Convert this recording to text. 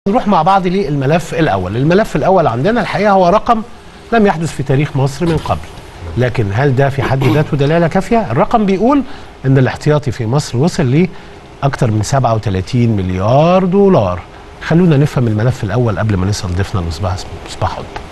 نروح مع بعض للملف الاول الملف الاول عندنا الحقيقه هو رقم لم يحدث في تاريخ مصر من قبل لكن هل ده في حد ذاته دلاله كافيه الرقم بيقول ان الاحتياطي في مصر وصل ل اكثر من 37 مليار دولار خلونا نفهم الملف الاول قبل ما نسال ضيفنا المصباح اسمه مصباح حب